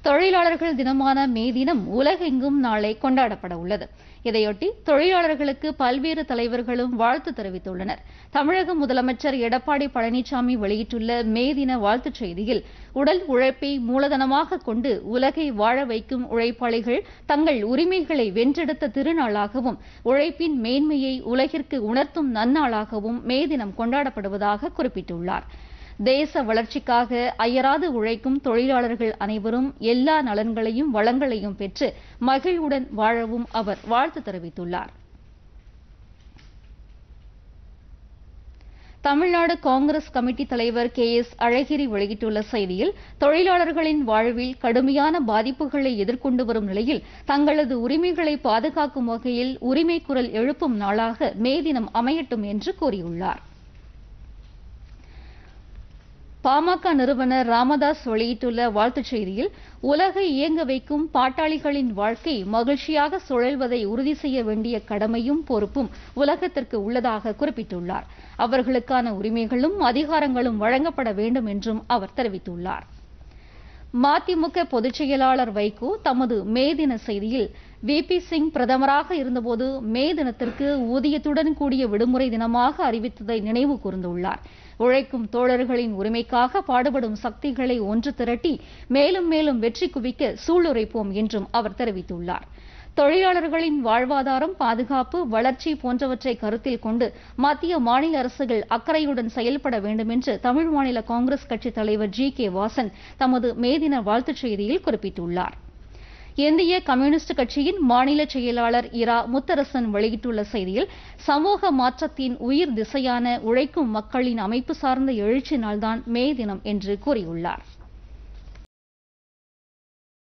தொழிலாளர்கள் தினமான மே தினம் உலகெங்கும் நாளை கொண்டாடப்பட உள்ளது இதையொட்டி தொழிலாளர்களுக்கு பல்வேறு தலைவர்களும் வாழ்த்து தெரிவித்துள்ளனர் தமிழக முதலமைச்சர் எடப்பாடி பழனிசாமி வெளியிட்டுள்ள மே தின வாழ்த்துச் செய்தியில் உடல் உழைப்பை மூலதனமாக கொண்டு உலகை வாழ வைக்கும் உழைப்பாளிகள் தங்கள் உரிமைகளை வென்றெடுத்த திருநாளாகவும் உழைப்பின் மேன்மையை உலகிற்கு உணர்த்தும் நன்னாளாகவும் மே தினம் கொண்டாடப்படுவதாக குறிப்பிட்டுள்ளார் தேச வளர்ச்சிக்காக அயராது உழைக்கும் தொழிலாளர்கள் அனைவரும் எல்லா நலன்களையும் வளங்களையும் பெற்று மகிழ்வுடன் வாழவும் அவர் வாழ்த்து தெரிவித்துள்ளார் தமிழ்நாடு காங்கிரஸ் கமிட்டி தலைவர் கே எஸ் அழகிரி வெளியிட்டுள்ள செய்தியில் தொழிலாளர்களின் வாழ்வில் கடுமையான பாதிப்புகளை எதிர்கொண்டு வரும் நிலையில் தங்களது உரிமைகளை பாதுகாக்கும் வகையில் உரிமை குரல் எழுப்பும் நாளாக மே தினம் அமையட்டும் என்று கூறியுள்ளார் பாமக நிறுவனர் ராமதாஸ் வெளியிட்டுள்ள வாழ்த்துச் செய்தியில் உலகை இயங்க வைக்கும் பாட்டாளிகளின் வாழ்க்கை மகிழ்ச்சியாக சுழல்வதை உறுதி செய்ய வேண்டிய கடமையும் பொறுப்பும் உலகத்திற்கு உள்ளதாக குறிப்பிட்டுள்ளார் அவர்களுக்கான உரிமைகளும் அதிகாரங்களும் வழங்கப்பட வேண்டும் என்றும் அவர் தெரிவித்துள்ளார் மதிமுக பொதுச் செயலாளர் வைகோ தமது மே தின செய்தியில் வி பி சிங் பிரதமராக இருந்தபோது மே தினத்திற்கு ஊதியத்துடன் கூடிய விடுமுறை தினமாக அறிவித்ததை நினைவு கூர்ந்துள்ளார் உழைக்கும் தோழர்களின் உரிமைக்காக பாடுபடும் சக்திகளை ஒன்று திரட்டி மேலும் மேலும் வெற்றி குவிக்க சூளுரைப்போம் என்றும் அவர் தெரிவித்துள்ளார் தொழிலாளர்களின் வாழ்வாதாரம் பாதுகாப்பு வளர்ச்சி போன்றவற்றை கருத்தில் கொண்டு மத்திய மாநில அரசுகள் அக்கறையுடன் செயல்பட வேண்டும் என்று தமிழ் மாநில காங்கிரஸ் கட்சித் தலைவர் ஜி கே வாசன் தமது மே தின வாழ்த்துச் செய்தியில் குறிப்பிட்டுள்ளார் இந்திய கம்யூனிஸ்ட் கட்சியின் மாநில செயலாளர் இரா முத்தரசன் வெளியிட்டுள்ள செய்தியில் சமூக மாற்றத்தின் உயிர் திசையான உழைக்கும் மக்களின் அமைப்பு சார்ந்த எழுச்சி நாள்தான் மே தினம் என்று கூறியுள்ளார்